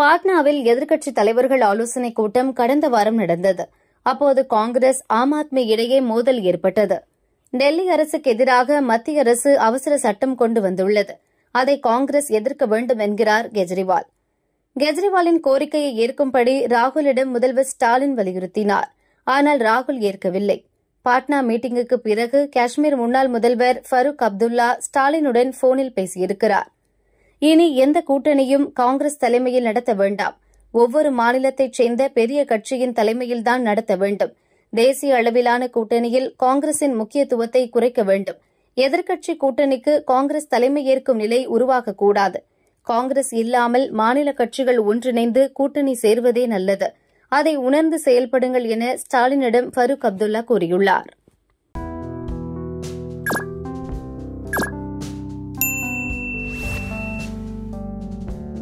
பாட்னாவில் எதிர்க்கட்சித் தலைவர்கள் ஆலோசனைக் கூட்டம் கடந்த வாரம் நடந்தது அப்போது காங்கிரஸ் ஆம் ஆத்மி இடையே மோதல் ஏற்பட்டது டெல்லி அரசுக்கு எதிராக மத்திய அரசு அவசர சட்டம் கொண்டு வந்துள்ளது அதை காங்கிரஸ் எதிர்க்க வேண்டும் என்கிறார் கெஜ்ரிவால் கெஜ்ரிவாலின் கோரிக்கையை ஏற்கும்படி ராகுலிடம் முதல்வர் ஸ்டாலின் வலியுறுத்தினார் ஆனால் ராகுல் ஏற்கவில்லை பாட்னா மீட்டிங்குக்கு பிறகு காஷ்மீர் முன்னாள் முதல்வர் ஃபருக் அப்துல்லா ஸ்டாலினுடன் போனில் பேசியிருக்கிறார் இனி எந்த கூட்டணியும் காங்கிரஸ் தலைமையில் நடத்த வேண்டாம் ஒவ்வொரு மாநிலத்தைச் சேர்ந்த பெரிய கட்சியின் தலைமையில்தான் நடத்த வேண்டும் தேசிய அளவிலான கூட்டணியில் காங்கிரசின் முக்கியத்துவத்தை குறைக்க வேண்டும் எதிர்க்கட்சி கூட்டணிக்கு காங்கிரஸ் தலைமையேற்கும் நிலை உருவாகக்கூடாது காங்கிரஸ் இல்லாமல் மாநில கட்சிகள் ஒன்றிணைந்து கூட்டணி சேர்வதே நல்லது அதை உணர்ந்து செயல்படுங்கள் என ஸ்டாலினிடம் ஃபருக் அப்துல்லா கூறியுள்ளார்